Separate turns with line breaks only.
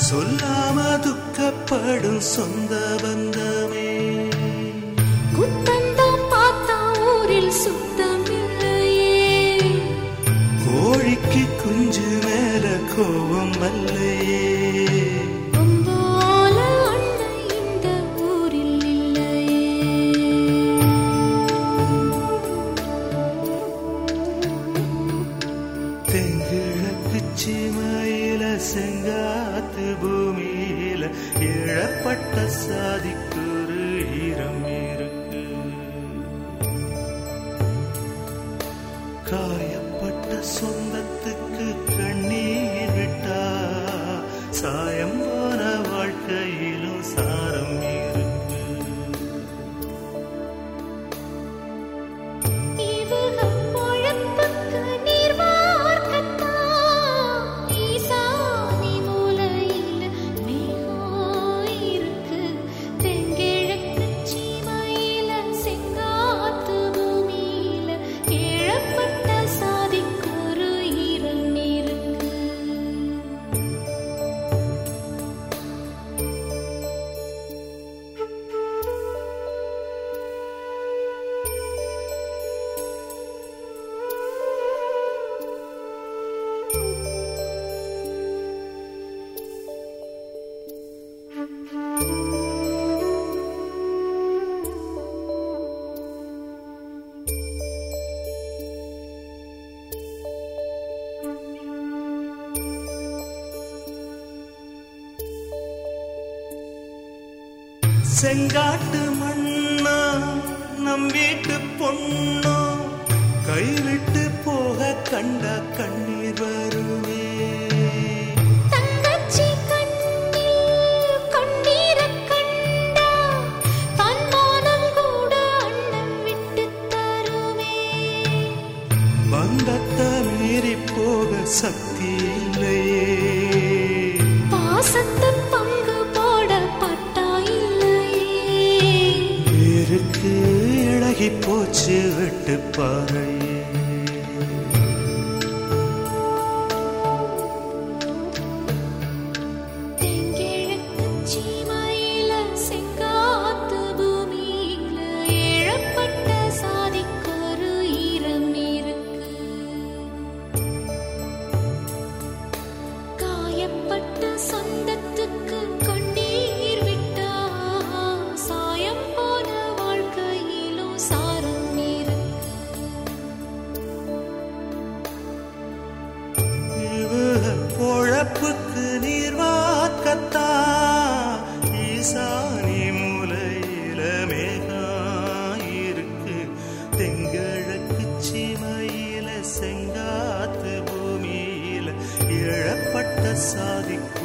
சொல்லாம துக்கப்படும் சொந்த பந்தமே
குத்தந்தான் பார்த்தா ஊரில் சுத்தம் இல்லையே
கோழிக்கு குஞ்சு மேல கோபம் அல்லையே
அம்பால அண்ணன் இந்த ஊரில் இல்லையே
தெங்கிழக்கு சீமையில செங்காத்து பூமியில இழப்பட்ட சாதிக்கு ஒரு ஈரம் இருக்கு காயப்பட்ட சொந்தத்துக்கு கண்ணீர் விட்டா சாயம் போன வாழ்க்கையிலும் சாரம் இருக்கு
இவக பொழப்புக்கு நீர் வார்க்கத்தான் ஈசானி மூலையில் மேகம் இருக்கு தெங்கிழக்கு சீமையில செங்காத்து பூமியில இழப்பட்ட சாதிக்கொரு ஈரம் இருக்கு
செங்காட்டு மண்ணா நம் வீட்டு பொண்ணோ கைவிட்டு போக கண்ட கண்ணீர் வருமே
தங்கச்சி கண்ணில் கண்ணீரக் கண்டா தன்மானம் கூட அண்ணன் விட்டுத் தருமே
பந்தத்தை மீறி போக சக்தி இல்லையே
பாசத்தை பங்கு போட பட்டா இல்லையே
பேருக்கு இழகி போச்சு விட்டு பாறையே
தெங்கிழக்குச் சீமையில செங்காத்து பூமியில இழப்பட்ட சாதிக்கொரு ஈரம் இருக்கு காயப்பட்ட சொந்தத்துக்கு கண்ணீர் விட்டா சாயம் போன வாழ்க்கையிலும் சாரம் இருக்கு
இவக பொழப்புக்கு நீர் வாக்கத்தா ஈசானி மூலையில மேகம் இருக்கு தெங்கிழக்கு சீமையில செங்காத்து பூமியில இழப்பட்ட சாதிக்கு